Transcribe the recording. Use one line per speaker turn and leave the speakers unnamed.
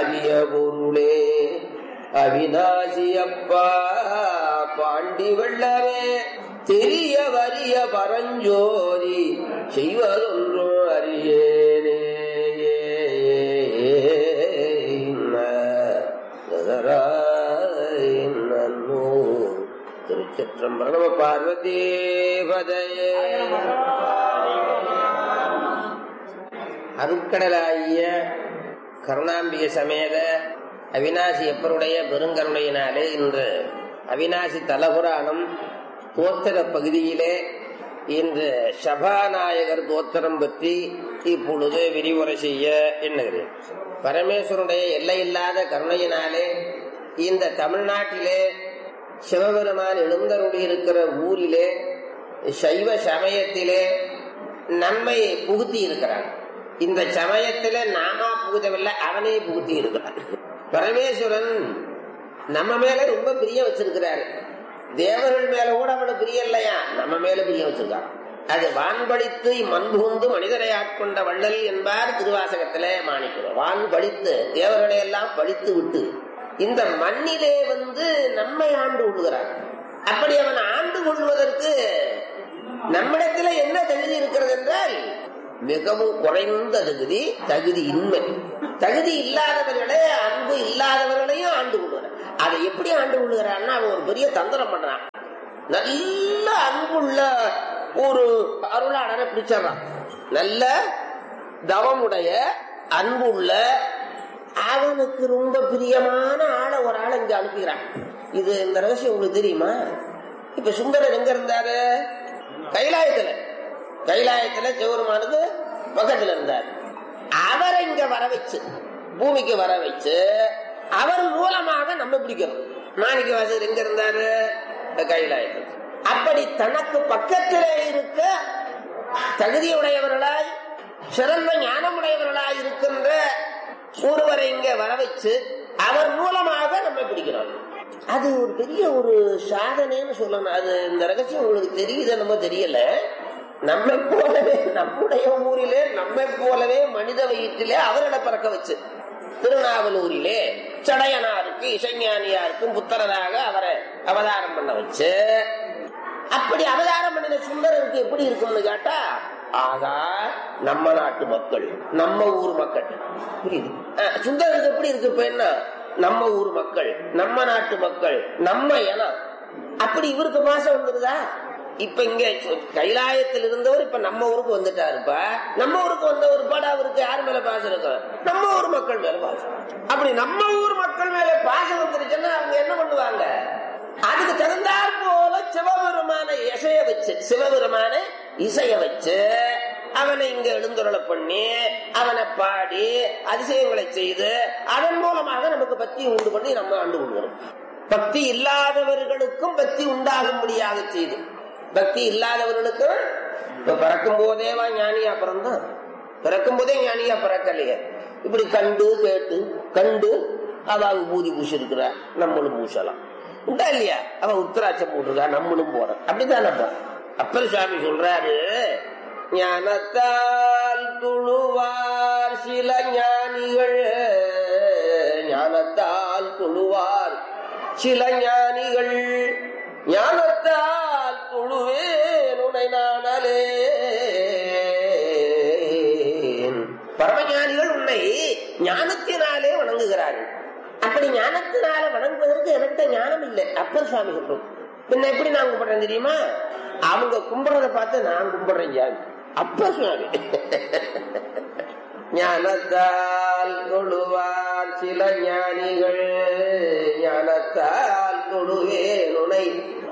அரிய பொருளே அவிநாசியப்பா பாண்டி வெள்ளமே தெரிய வரிய பரஞ்சோதி செய்வதொன்றும் அறியேனே நன்னோ திருச்சிற்றம்பலம் நம பார்வதி பதையே அருட்கடலாகிய கருணாம்பிய சமேத அவிநாசி எப்பருடைய பெருங்கருணையினாலே இன்று அவிநாசி தலபுராணம் தோத்திர பகுதியிலே இன்று சபாநாயகர் தோத்திரம் பற்றி இப்பொழுது விரிவுரை செய்ய எண்ணுகிறேன் பரமேஸ்வருடைய எல்லையில்லாத கருணையினாலே இந்த தமிழ்நாட்டிலே சிவபெருமான் எழுந்தருளி இருக்கிற ஊரிலே சைவ சமயத்திலே நன்மை புகுத்தி இருக்கிறான் இந்த சமயத்துல நாமா புகுதவில்லை அவனே புகுத்தி இருக்கிறான் பரமேஸ்வரன் நம்ம மேல ரொம்ப பிரியம் வச்சிருக்கிறாரு தேவர்கள் மேல கூட அவனு பிரியம் இல்லையா நம்ம மேல பிரியம் வச்சிருக்கான் அது வான்பளித்து மண்புகுந்து மனிதரை ஆட்கொண்ட வள்ளல் என்பார் திருவாசகத்துல மாணிக்கிறோம் வான் பழித்து தேவர்களை எல்லாம் பழித்து விட்டு இந்த மண்ணிலே வந்து நம்மை ஆண்டு கொள்கிறான் அப்படி அவன் ஆண்டு கொள்வதற்கு நம்மிடத்துல என்ன தகுதி இருக்கிறது என்றால் மிகவும் குறைந்த தகுதி தகுதி இன்மை தகுதி இல்லாதவர்களே அன்பு இல்லாதவர்களையும் ஆண்டு கொள்கிறான் அதை எப்படி ஆண்டு கொள்கிறான்னா அவன் ஒரு பெரிய தந்திரம் பண்றான் நல்ல அன்புள்ள ஒரு அருளாளரை பிடிச்சிடறான் நல்ல தவமுடைய அன்புள்ள அவனுக்கு ரொம்ப பிரியமான ஆளை ஒரு ஆளை இங்க அனுப்புகிறான் இது இந்த ரகசியம் உங்களுக்கு தெரியுமா இப்ப சுந்தரர் எங்க இருந்தாரு கைலாயத்துல கைலாயத்துல சிவருமானுக்கு பக்கத்துல இருந்தார் அவரை இங்க வர வச்சு பூமிக்கு வர வச்சு அவர் மூலமாக நம்ம பிடிக்கணும் மாணிக்க வாசகர் எங்க இருந்தாரு கைலாயத்தில் அப்படி தனக்கு பக்கத்திலே இருக்க தகுதியுடையவர்களாய் சிறந்த ஞானமுடையவர்களாய் இருக்கின்ற ஒருவரை இங்க வர வச்சு அவர் மூலமாக நம்ம பிடிக்கிறோம் அது ஒரு பெரிய ஒரு சாதனைன்னு சொல்லணும் அது இந்த ரகசியம் உங்களுக்கு தெரியுது நம்ம தெரியல நம்மை போலவே நம்முடைய ஊரிலே நம்மை போலவே மனித வயிற்றிலே அவர்களை பறக்க வச்சு திருநாவலூரிலே சடையனாருக்கு இசைஞானியாருக்கும் புத்தரராக அவரை அவதாரம் பண்ண வச்சு அப்படி அவதாரம் பண்ணின சுந்தரருக்கு எப்படி இருக்கும்னு கேட்டா ஆகா நம்ம நாட்டு மக்கள் நம்ம ஊர் மக்கள் புரியுது சுந்தரருக்கு எப்படி இருக்கு இப்ப என்ன நம்ம ஊர் மக்கள் நம்ம நாட்டு மக்கள் நம்ம இனம் அப்படி இவருக்கு பாசம் வந்துருதா இப்ப இங்க கைலாயத்தில் இருந்தவர் இப்ப நம்ம ஊருக்கு வந்துட்டாருப்ப நம்ம ஊருக்கு வந்தவர் பாட அவருக்கு யார் மேல பாசம் இருக்கும் நம்ம ஊர் மக்கள் மேல பாசம் அப்படி நம்ம ஊர் மக்கள் மேல பாசம் வந்துருச்சுன்னா அவங்க என்ன பண்ணுவாங்க அதுக்கு தகுந்தாற் போல சிவபெருமான இசைய வச்சு சிவபெருமான இசைய வச்சு அவனை இங்க எழுந்துருளை பண்ணி அவனை பாடி அதிசயங்களை செய்து அதன் மூலமாக நமக்கு பக்தி உண்டு பண்ணி நம்ம ஆண்டு கொள்கிறோம் பக்தி இல்லாதவர்களுக்கும் பக்தி உண்டாகும்படியாக செய்து பக்தி இல்லாதவர்களுக்கும் இப்ப பிறக்கும் போதேவா ஞானியா பிறந்தான் பிறக்கும் போதே ஞானியா பிறக்கலையே இப்படி கண்டு கேட்டு கண்டு அவாவு பூதி பூசி இருக்கிற நம்மளும் பூசலாம் உண்டா இல்லையா அவன் உத்தராட்சம் போட்டிருக்கா நம்மளும் போறோம் அப்படித்தானப்பா அப்பர் சுவாமி சொல்றாரு ஞானத்தால் துழுவார் சில ஞானிகள் ஞானத்தால் துழுவார் சில ஞானிகள் ஞானத்தால் துழுவே நுனை நானலே பரமஞானிகள் உன்னை ஞானத்தினாலே வணங்குகிறார்கள் அப்படி ஞானத்தினால வணங்குவதற்கு எனக்கு ஞானம் இல்லை அப்பர் சுவாமி சொல்றோம் பின்ன எப்படி நான் கும்பிடுறேன் தெரியுமா அவங்க கும்பிடுறத பார்த்து நான் கும்பிடுறேன் ஜாமி அப்பர் சுவாமி ஞானத்தால் தொழுவார் சில ஞானிகள் ஞானத்தால் தொழுவே நுனை